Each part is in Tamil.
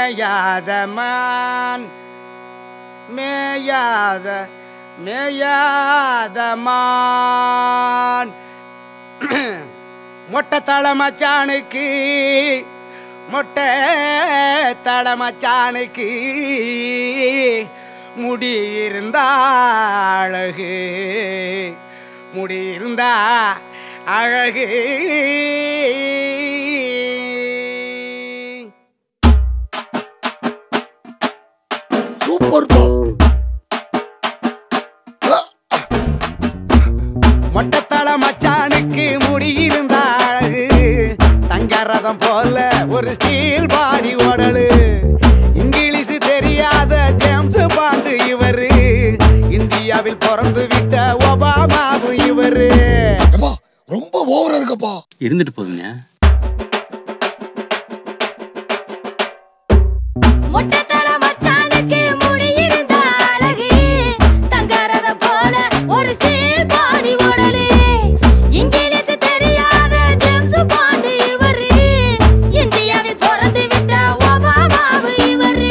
மேயாத மான் மேயாத மேயாத மான் மொட்டை தலை மச்சானுக்கு மொட்டை தலை மச்சானுக்கு முடி இருந்தா அழகு முடி இருந்தா அழகு சூப்பர் பா மொட்டத்தலை மச்சானுக்கு முடி இருந்த அழகு தங்க ரதம் போல ஒரு ஸ்டீல் பாடி ஓடலு இங்கிலீஷ் தெரியாத ஜேம்ஸ் பாண்டு இவரு இந்தியாவில் பிறந்து விட்ட ஒபாமாவும் இவரு ஏப்பா ரொம்ப ஓவரா இருக்கப்பா இருந்துட்டு போகுங்க மொட்டைத்தல மச்சானுக்கு முடி இருந்த அழகு தங்கறத போல ஒரு ஸ்டீல் பாடி உடலு இங்கிலீஷ் தெரியாத ஜேம்ஸ் பாண்டு இவரு இந்தியாவில் பிறந்து விட்ட ஒபாமாவு இவரு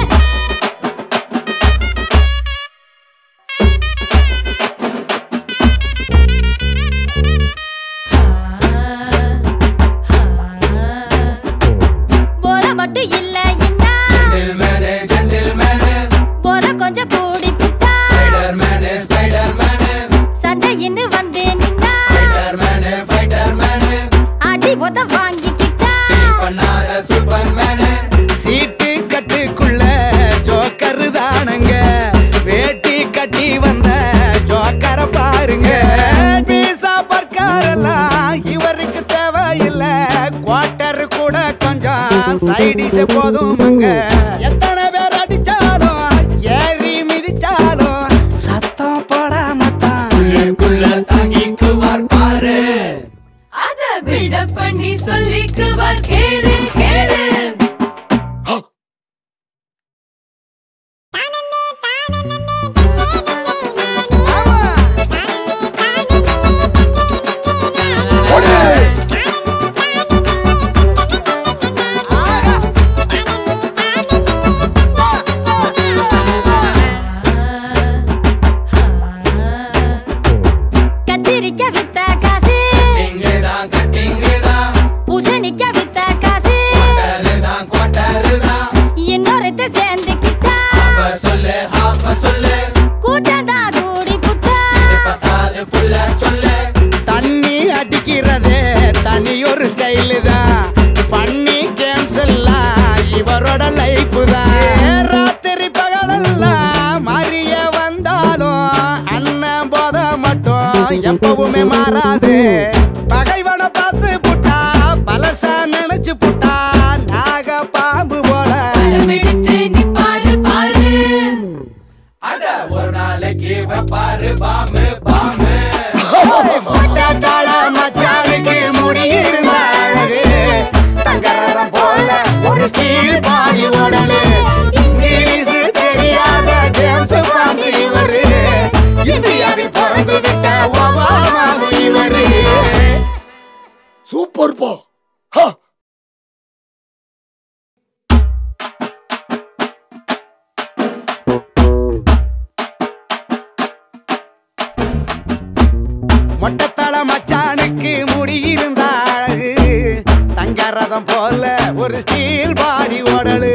போத மட்டும் இல்ல போத கொஞ்சம் கூடி புட்டா சண்டை இன்னு வந்து நின்னா அடி போத வாங்கிக்கிட்டா சீட்டு கட்டுக்குள்ள ஜோக்கர் தானுங்க வேட்டி கட்டி வந்த ஜோக்கரை பாருங்க பீசா பர்க்காரெல்லாம் இவருக்கு தேவையில்ல குவார்டர் கூட கொஞ்சம் சைடிஸ் போதுமுங்க எத்தனை பேர் அடிச்சாலும் ஏறி மிதிச்சாலும் சத்தம் போடாமத்தான் அத பில்டப் பண்ணி சொல்லிக்குவார் கேளு கேளு ஓடு கத்திரிக்க வித்த காசு பூசணிக்க வித்த காசு இன்னொருத்த சேர்ந்துக்கிட்டா கூட்டம் தான் கூடி புட்டா தண்ணி அடிக்கிறது தனி ஒரு ஸ்டைலு தான் ஃபன்னி கேம்ஸ் எல்லாம் இவரோட லைஃப் தான் ராத்திரி பகலெல்லாம் மாறிய வந்தாலும் அண்ணன் போத மட்டும் எப்பவுமே மாறாது பகைவனை பார்த்து புட்டா பலசா நினைச்சு புட்டா நாக பாம்பு போல எடுத்து நிப்பாரு பாரு மொட்டத்தாழ மச்சானுக்கு முடி இருந்த அழகு தங்கரதம் போல ஒரு ஸ்டீல் பாடி உடலு இங்கிலீஷ் தெரியாத ஜேம்ஸ் பாண்டி இவரு இந்தியாவில் பிறந்து விட்ட ஒபாமாவு இவரு சூப்பர் பா ஹா மொட்டத்தல மச்சானுக்கு முடி இருந்த அழகு தங்க ரதம் போல ஒரு ஸ்டீல் பாடி உடலு